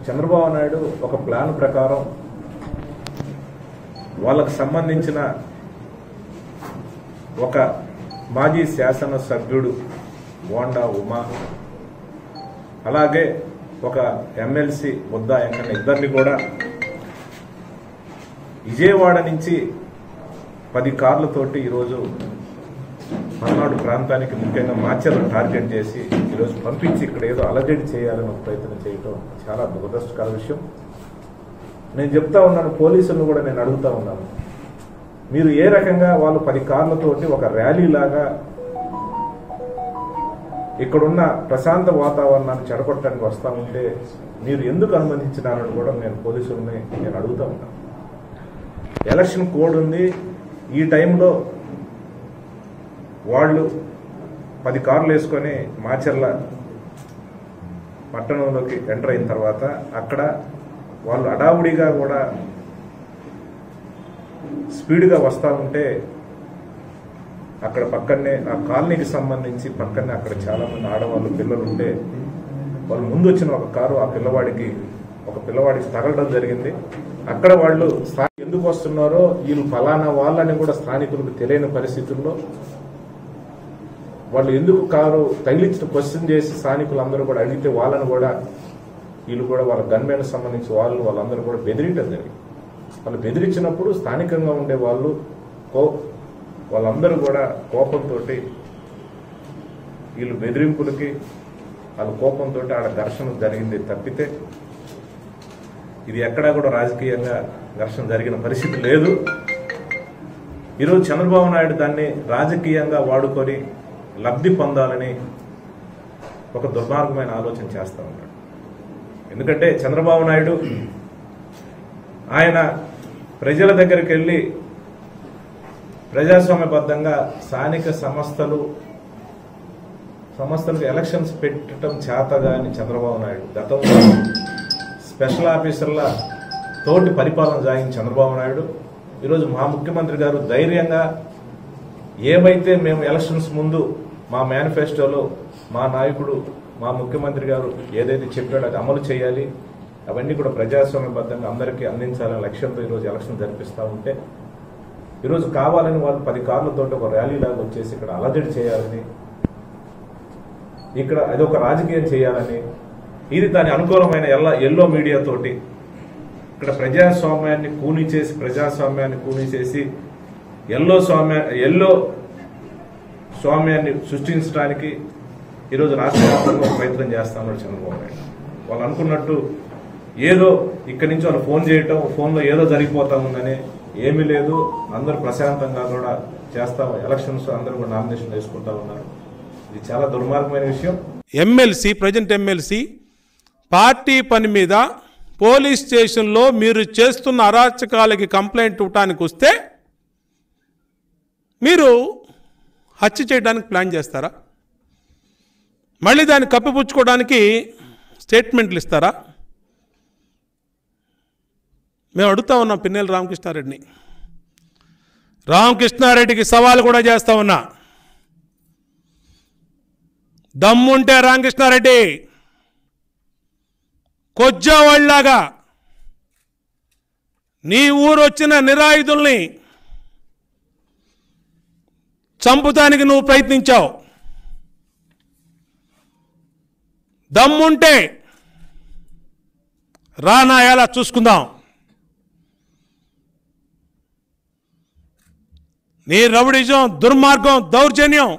చంద్రబాబు నాయుడు ఒక ప్లాన్ ప్రకారం వాళ్ళకు సంబంధించిన ఒక మాజీ శాసనసభ్యుడు బోండా ఉమా అలాగే ఒక ఎమ్మెల్సీ ముద్దా వెంకన్న ఇద్దరిని కూడా విజయవాడ నుంచి పది కార్లతోటి ఈరోజు పల్నాడు ప్రాంతానికి ముఖ్యంగా మాచర్లు టార్గెట్ చేసి ఈరోజు పంపించి ఇక్కడ ఏదో అలజడి చేయాలని ఒక ప్రయత్నం చేయటం చాలా దురదృష్టకర విషయం నేను చెప్తా ఉన్నాను పోలీసులను కూడా నేను అడుగుతా ఉన్నాను మీరు ఏ రకంగా వాళ్ళు పది కార్లతోటి ఒక ర్యాలీ లాగా ఇక్కడున్న ప్రశాంత వాతావరణాన్ని చెడగొట్టడానికి వస్తా ఉంటే మీరు ఎందుకు అనుమతించినారని కూడా నేను పోలీసుల్ని నేను అడుగుతా ఉన్నాను ఎలక్షన్ కోడ్ ఉంది ఈ టైంలో వాళ్ళు పది కార్లు వేసుకొని మాచర్ల పట్టణంలోకి ఎంటర్ అయిన తర్వాత అక్కడ వాళ్ళు అడావుడిగా కూడా స్పీడ్గా వస్తూ ఉంటే అక్కడ పక్కనే ఆ కాలనీకి సంబంధించి పక్కనే అక్కడ చాలా మంది ఆడవాళ్ళు పిల్లలు ఉంటే వాళ్ళు ముందు వచ్చిన ఒక కారు ఆ పిల్లవాడికి ఒక పిల్లవాడికి తగలడం జరిగింది అక్కడ వాళ్ళు స్థా- ఎందుకు వస్తున్నారో వీళ్ళు ఫలానా వాళ్ళని కూడా స్థానికులకు తెలియని పరిస్థితుల్లో వాళ్ళు ఎందుకు కారు తగిలించిన క్వశ్చన్ చేసి స్థానికులు అందరూ కూడా అడిగితే వాళ్ళని కూడా వీళ్ళు కూడా వాళ్ళ గన్మెన్ సంబంధించి వాళ్ళు వాళ్ళందరూ కూడా బెదిరించడం జరిగింది వాళ్ళు బెదిరించినప్పుడు స్థానికంగా ఉండే వాళ్ళు కో వాళ్ళందరూ కూడా కోపంతో వీళ్ళు బెదిరింపులకి వాళ్ళ కోపంతో ఆడ ఘర్షణ జరిగింది తప్పితే ఇది ఎక్కడా కూడా రాజకీయంగా ఘర్షణ జరిగిన పరిస్థితి లేదు ఈరోజు చంద్రబాబు నాయుడు దాన్ని రాజకీయంగా వాడుకొని లబ్ధి పొందాలని ఒక దుర్మార్గమైన ఆలోచన చేస్తా ఉన్నాడు ఎందుకంటే చంద్రబాబు నాయుడు ఆయన ప్రజల దగ్గరికి వెళ్ళి ప్రజాస్వామ్యబద్ధంగా స్థానిక సంస్థలు సంస్థలకు ఎలక్షన్స్ పెట్టడం చేతగాని చంద్రబాబు నాయుడు గతంలో స్పెషల్ ఆఫీసర్ల తోటి పరిపాలన సాగిన చంద్రబాబు నాయుడు ఈరోజు మా ముఖ్యమంత్రి గారు ధైర్యంగా ఏవైతే మేము ఎలక్షన్స్ ముందు మా మేనిఫెస్టోలో మా నాయకుడు మా ముఖ్యమంత్రి గారు ఏదైతే చెప్పాడో అది అమలు చేయాలి అవన్నీ కూడా ప్రజాస్వామ్యబద్ధంగా అందరికీ అందించాలనే లక్ష్యంతో ఈరోజు ఎలక్షన్ జరిపిస్తూ ఉంటే ఈరోజు కావాలని వాళ్ళు పది కార్లతో ఒక ర్యాలీ లాగా వచ్చేసి ఇక్కడ అలజడి చేయాలని ఇక్కడ అదొక రాజకీయం చేయాలని ఇది దాని అనుకూలమైన ఎల్ల ఎల్లో మీడియా తోటి ఇక్కడ ప్రజాస్వామ్యాన్ని కూని చేసి ప్రజాస్వామ్యాన్ని కూని చేసి ఎల్లో స్వామ్య ఎల్లో స్వామ్యాన్ని సృష్టించడానికి ఈరోజు రాష్ట్ర వ్యాప్తంగా ఒక ప్రయత్నం చేస్తా ఉన్నాడు చంద్రబాబు నాయుడు వాళ్ళు అనుకున్నట్టు ఏదో ఇక్కడి నుంచి వాళ్ళు ఫోన్ చేయటం ఫోన్లో ఏదో జరిగిపోతా ఉందని ఏమీ లేదు అందరూ ప్రశాంతంగా కూడా చేస్తాం ఎలక్షన్స్ అందరూ కూడా నామినేషన్ వేసుకుంటా ఉన్నారు ఇది చాలా దుర్మార్గమైన విషయం ఎమ్మెల్సీ ప్రజెంట్ ఎమ్మెల్సీ పార్టీ పని మీద పోలీస్ స్టేషన్లో మీరు చేస్తున్న అరాచకాలకి కంప్లైంట్ ఇవ్వటానికి వస్తే మీరు హత్య చేయడానికి ప్లాన్ చేస్తారా మళ్ళీ దాన్ని కప్పిపుచ్చుకోవడానికి స్టేట్మెంట్లు ఇస్తారా మేము అడుగుతా ఉన్నాం పిన్నెల రామకృష్ణారెడ్డిని రామకృష్ణారెడ్డికి సవాల్ కూడా చేస్తా ఉన్నా దమ్ముంటే రామకృష్ణారెడ్డి కొజ్జావాళ్ళలాగా నీ ఊరు వచ్చిన నిరాయుధుల్ని చంపుతానికి నువ్వు ప్రయత్నించావు దమ్ముంటే రానా ఎలా చూసుకుందాం నీ రౌడిజం దుర్మార్గం దౌర్జన్యం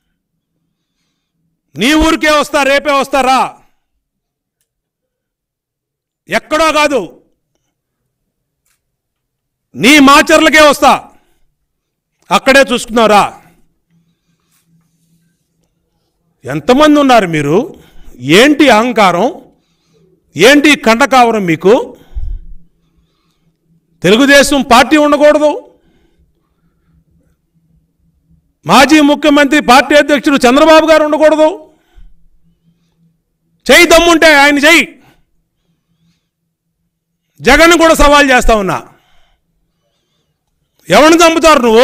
నీ ఊరికే వస్తా రేపే వస్తారా ఎక్కడో కాదు నీ మాచర్లకే వస్తా అక్కడే చూసుకున్నారా ఎంతమంది ఉన్నారు మీరు ఏంటి అహంకారం ఏంటి కంటకావరం మీకు తెలుగుదేశం పార్టీ ఉండకూడదు మాజీ ముఖ్యమంత్రి పార్టీ అధ్యక్షుడు చంద్రబాబు గారు ఉండకూడదు చెయ్యి దమ్ముంటే ఆయన చెయ్యి జగన్ కూడా సవాల్ చేస్తా ఉన్నా ఎవరిని చంపుతారు నువ్వు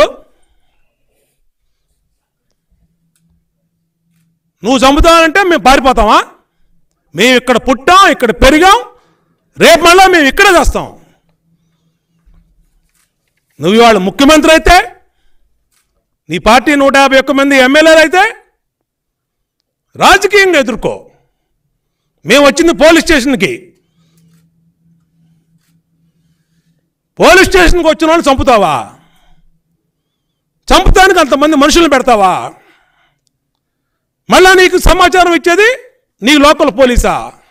నువ్వు చంపుతావంటే మేము పారిపోతామా మేము ఇక్కడ పుట్టాం ఇక్కడ పెరిగాం రేపు మళ్ళా మేము ఇక్కడే చేస్తాం నువ్వు ఇవాళ ముఖ్యమంత్రి అయితే నీ పార్టీ నూట యాభై ఒక్క మంది ఎమ్మెల్యేలు అయితే రాజకీయంగా ఎదుర్కో మేము వచ్చింది పోలీస్ స్టేషన్కి పోలీస్ స్టేషన్కి వచ్చిన వాళ్ళు చంపుతావా చంపుతానికి అంతమంది మనుషులను పెడతావా మళ్ళా నీకు సమాచారం ఇచ్చేది నీ లోకల్ పోలీసా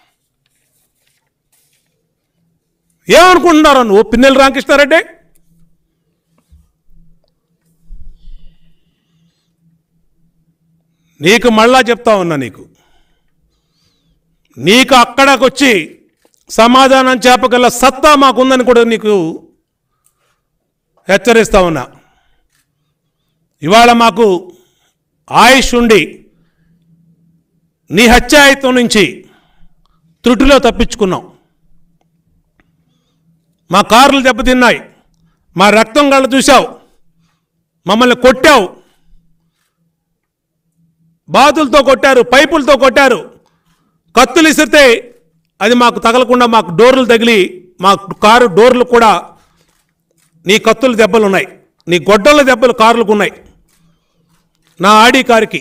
ఏమనుకుంటున్నారా నువ్వు పిన్నెల రామకృష్ణారెడ్డి నీకు మళ్ళా చెప్తా ఉన్నా నీకు నీకు అక్కడికి వచ్చి సమాధానం చెప్పగల సత్తా మాకుందని కూడా నీకు హెచ్చరిస్తా ఉన్నా ఇవాళ మాకు ఆయుష్ ఉండి నీ హత్యాయత్వం నుంచి త్రుటిలో తప్పించుకున్నాం మా కార్లు దెబ్బతిన్నాయి మా రక్తం కళ్ళు చూశావు మమ్మల్ని కొట్టావు బాతులతో కొట్టారు పైపులతో కొట్టారు కత్తులు ఇసిరితే అది మాకు తగలకుండా మాకు డోర్లు తగిలి మా కారు డోర్లు కూడా నీ కత్తుల దెబ్బలు ఉన్నాయి నీ గొడ్డల దెబ్బలు కార్లకు ఉన్నాయి నా ఆడి కారుకి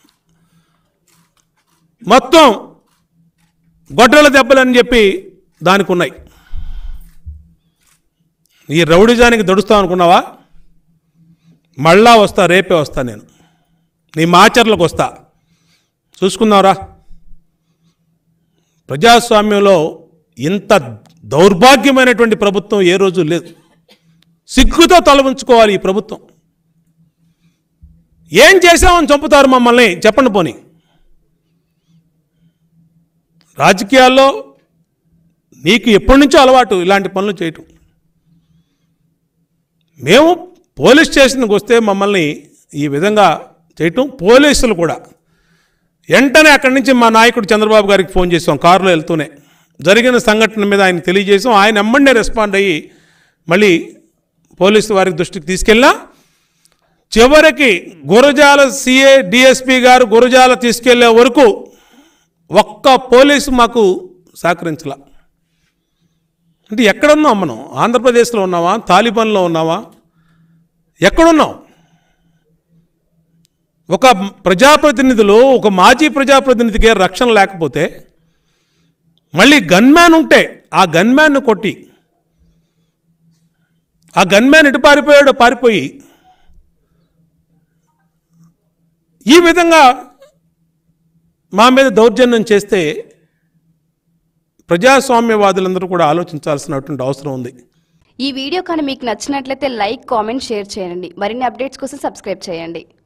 మొత్తం గొడ్డల దెబ్బలు అని చెప్పి దానికి ఉన్నాయి ఈ రౌడిజానికి దొడుస్తావు అనుకున్నావా మళ్ళా వస్తా రేపే వస్తా నేను నీ మాచర్లకు వస్తా చూసుకుందాంరా ప్రజాస్వామ్యంలో ఇంత దౌర్భాగ్యమైనటువంటి ప్రభుత్వం ఏ రోజు లేదు సిగ్గుతో తల ఉంచుకోవాలి ఈ ప్రభుత్వం ఏం చేశామని చంపుతారు మమ్మల్ని చెప్పండి పోని రాజకీయాల్లో నీకు ఎప్పటి నుంచో అలవాటు ఇలాంటి పనులు చేయటం మేము పోలీస్ స్టేషన్కి వస్తే మమ్మల్ని ఈ విధంగా చేయటం పోలీసులు కూడా వెంటనే అక్కడి నుంచి మా నాయకుడు చంద్రబాబు గారికి ఫోన్ చేసాం కారులో వెళ్తూనే జరిగిన సంఘటన మీద ఆయన తెలియజేసాం ఆయన ఎమ్మండే రెస్పాండ్ అయ్యి మళ్ళీ పోలీసు వారి దృష్టికి తీసుకెళ్ళినా చివరికి గురజాల సిఏ డిఎస్పి గారు గురజాల తీసుకెళ్లే వరకు ఒక్క పోలీసు మాకు సహకరించలా అంటే ఎక్కడున్నాం మనం ఆంధ్రప్రదేశ్లో ఉన్నావా తాలిబాన్లో ఉన్నావా ఎక్కడున్నాం ఒక ప్రజాప్రతినిధులు ఒక మాజీ ప్రజాప్రతినిధికి రక్షణ లేకపోతే మళ్ళీ గన్మ్యాన్ ఉంటే ఆ గన్మ్యాన్ను కొట్టి ఆ గన్మ్యాన్ ఎటు పారిపోయాడో పారిపోయి ఈ విధంగా మా మీద దౌర్జన్యం చేస్తే ప్రజాస్వామ్యవాదులందరూ కూడా ఆలోచించాల్సినటువంటి అవసరం ఉంది ఈ వీడియో కానీ మీకు నచ్చినట్లయితే లైక్ కామెంట్ షేర్ చేయండి మరిన్ని అప్డేట్స్ కోసం సబ్స్క్రైబ్ చేయండి